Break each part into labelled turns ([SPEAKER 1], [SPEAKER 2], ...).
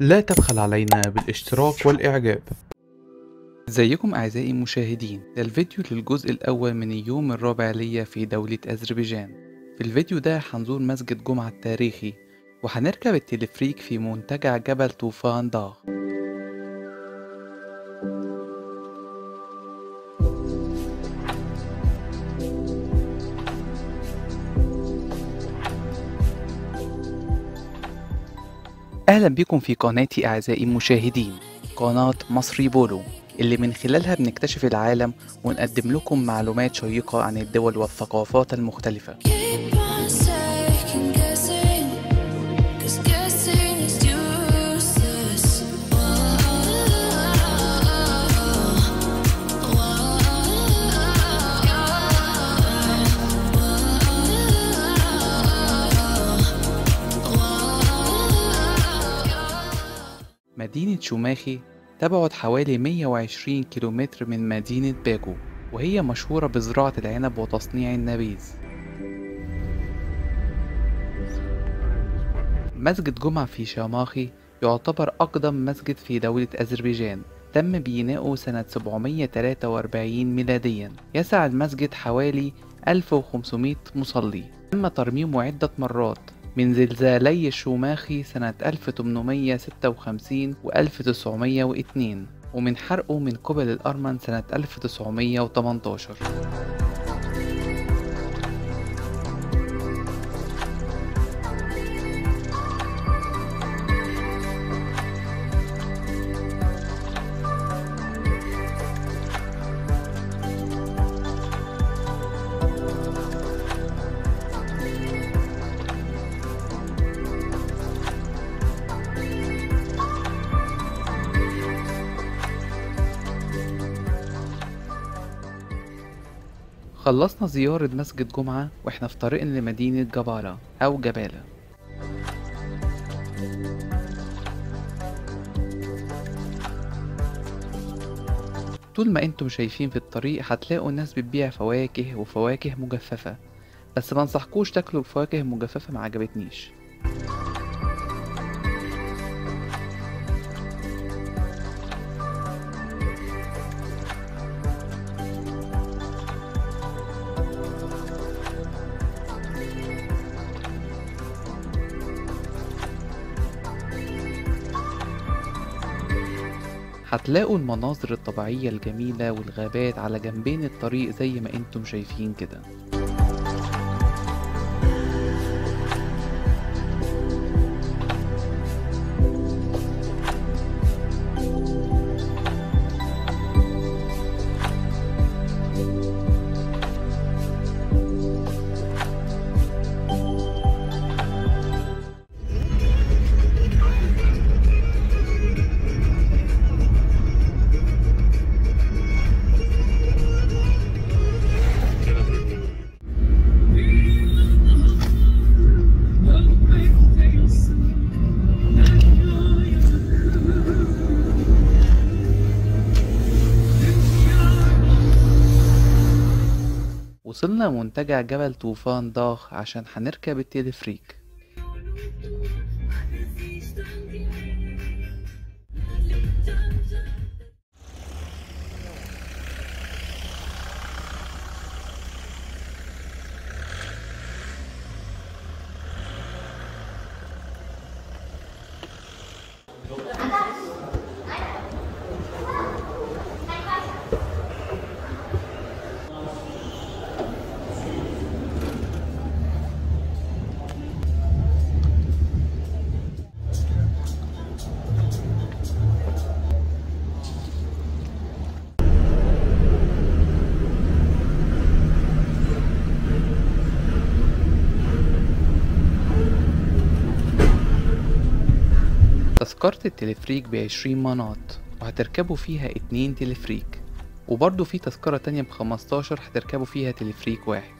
[SPEAKER 1] لا تبخل علينا بالاشتراك والإعجاب ازيكم أعزائي المشاهدين ده الفيديو للجزء الأول من اليوم الرابع ليا في دولة أذربيجان في الفيديو ده هنزور مسجد جمعة التاريخي وهنركب التلفريك في منتجع جبل طوفان داغ أهلا بكم في قناتي أعزائي المشاهدين قناة مصري بولو اللي من خلالها بنكتشف العالم ونقدم لكم معلومات شيقة عن الدول والثقافات المختلفة
[SPEAKER 2] Keep on second guessing, 'cause guessing is useless.
[SPEAKER 1] مدينة شوماخي تبعد حوالي 120 كيلومتر من مدينة باكو وهي مشهورة بزراعة العنب وتصنيع النبيذ مسجد جمعة في شاماخي يعتبر أقدم مسجد في دولة أذربيجان تم بناؤه سنة 743 ميلاديا يسع المسجد حوالي 1500 مصلي تم ترميمه عدة مرات من زلزالي الشوماخي سنة 1856 و 1902 ومن حرقه من قبل الأرمن سنة 1918 خلصنا زيارة مسجد جمعة واحنا في طريقنا لمدينة جبالة أو جبالة طول ما انتم شايفين في الطريق هتلاقوا ناس بتبيع فواكه وفواكه مجففة بس منصحكوش تاكلوا الفواكه المجففة ما عجبتنيش هتلاقوا المناظر الطبيعية الجميلة والغابات على جنبين الطريق زي ما انتم شايفين كده وصلنا منتجع جبل طوفان داغ عشان هنركب التلفريك تذكرة التلفريك بعشرين مناط وهتركبوا فيها اتنين تلفريك وبرضه في تذكرة تانية بخمستاشر هتركبوا فيها تلفريك واحد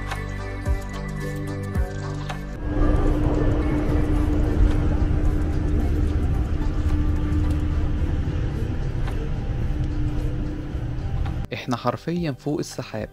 [SPEAKER 1] احنا حرفيا فوق السحاب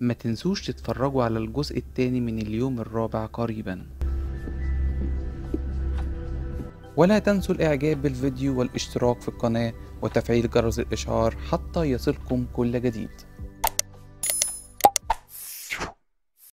[SPEAKER 1] ما تنسوش تتفرجوا على الجزء التاني من اليوم الرابع قريبا ولا تنسوا الاعجاب بالفيديو والاشتراك في القناة وتفعيل جرس الاشعار حتى يصلكم كل جديد